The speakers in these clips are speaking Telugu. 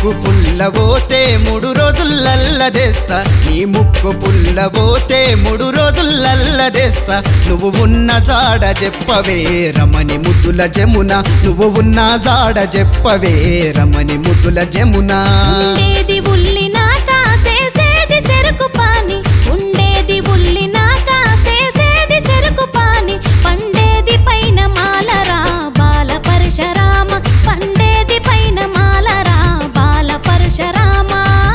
ముక్కు పుల్లబోతే మూడు రోజులల్లదేస్తా నీ ముక్కు పుల్లబోతే మూడు రోజులల్లదేస్తా నువ్వు ఉన్న జాడ చెప్పవే రమణి ముద్దుల జమున నువ్వు ఉన్న జాడ చెప్పవే రమణి ముద్దుల జమున ఉండేది ఉల్లిన కాసేసేది చెరుకు పాని ఉండేది ఉల్లిన కాసేసేది చెరుకు పాని పండేది పైన మాలరా బాల పరశరామ పండేది పైన మాలరా బాల పరశరామ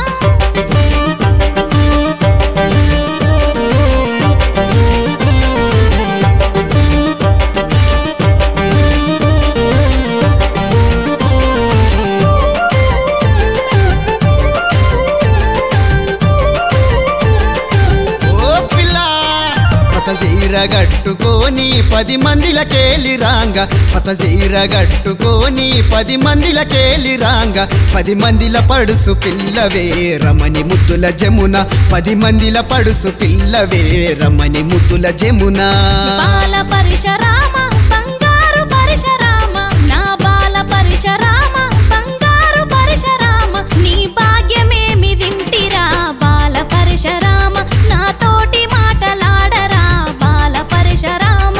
ఓ పిల్ల పచ్చ చీర గట్టుకొని పది మందిలకేలి రాంగ పచ్చ చీర గట్టుకొని పది మందిలకేలి రాంగ పది మందిల పడుసు పిల్లవే రమణి ముద్దుల జమున పది మందిల పడుసు పిల్లవే రమణి ముద్దుల జమున బాల పరశరామ బంగారు పరశరామ నా బాల పరశరామ బంగారు పరశరామ నీ భాగ్యమేమి దింటిరా బాల పరశరామ నా తోటి మాటలాడరా బాల పరశరామ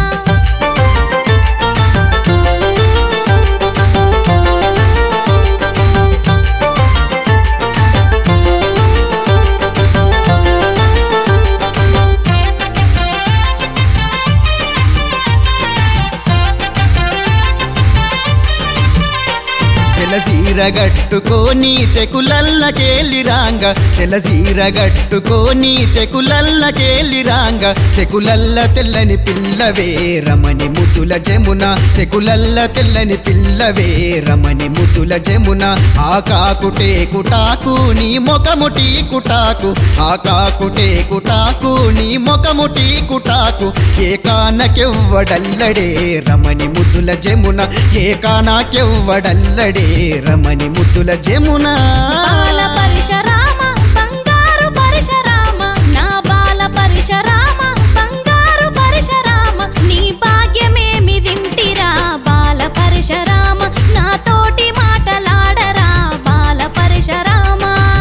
తెలసీర గట్టుకొని తెకులల్లకేలి రాంగ తెలసీర గట్టుకొని తెకులల్లకేలి రాంగ తెకులల్ల తెల్లని పిల్లవే రమణి ముద్దుల జమున తెకులల్ల తెల్లని పిల్లవే రమణి ముద్దుల జమున ఆకాకుటే కుటాకు నీ మొకముటి కుటాకు ఆకాకుటే కుటాకు నీ మొకముటి కుటాకు ఏకానకెవ్వడల్లడే రమణి ముద్దుల జమున ఏకానాకెవ్వడల్లడే రమణి ముద్దుల జమున బాల పరశరామ బంగారు పరశరామ నా బాల పరశరామ బంగారు పరశరామ నీ భాగ్యమేమి దింటిరా బాల పరశరామ నా తోటి మాటలాడరా బాల పరశరామ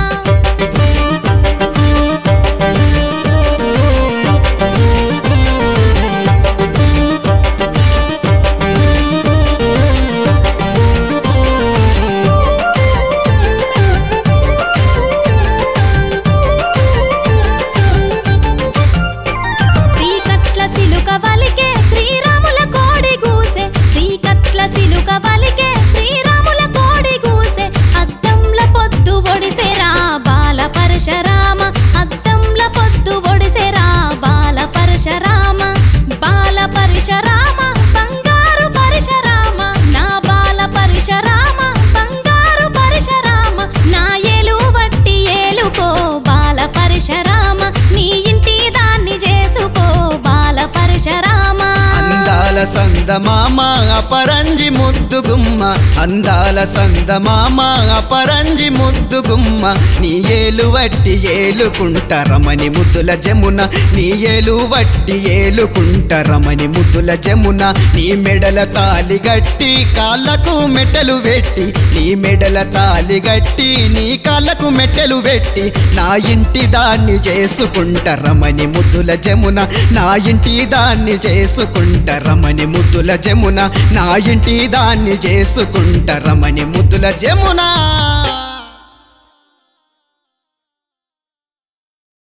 సీకట్ల సిలుక వలికే శ్రీరాముల కోడి గూసె సీకట్ల సిలుక వలికే శ్రీరాముల కోడి గూసె అద్దంల పొద్దు ఒడిసెరా బాల పరశరామ అద్దంల పొద్దు ఒడిసెరా బాల పరశరామ బాల పరశరామ బంగారు పరశరామ నా బాల పరశరామ బంగారు పరశరామ నా ఏలు వట్టి ఏలుకో బాల పరశరామ నీ ఇంటి దాన్ని చేసుకో బాల పరశరామ అందాల సందమామ అపరంజి ముద్దుగుమ్మ అందాల సందమామ అపరంజి ముద్దుగుమ్మ నీ ఏలు వట్టి ఏలుకుంట రమణి ముద్దుల జమున నీ ఏలు వట్టి ఏలుకుంట రమణి ముద్దుల జమున నీ మెడల తాలి గట్టి కాళ్ళకు మెట్టలు పెట్టి నీ మెడల తాలి గట్టి నీ కాళ్ళకు మెట్టెలు పెట్టి నా ఇంటి దాన్ని చేసుకుంట రమణి ముద్దుల జమున నా ఇంటి దాన్ని చేసుకుంట రమణి ముద్దుల జమున నా ఇంటి దాన్ని చేసుకుంట రమణి ముద్దుల జమున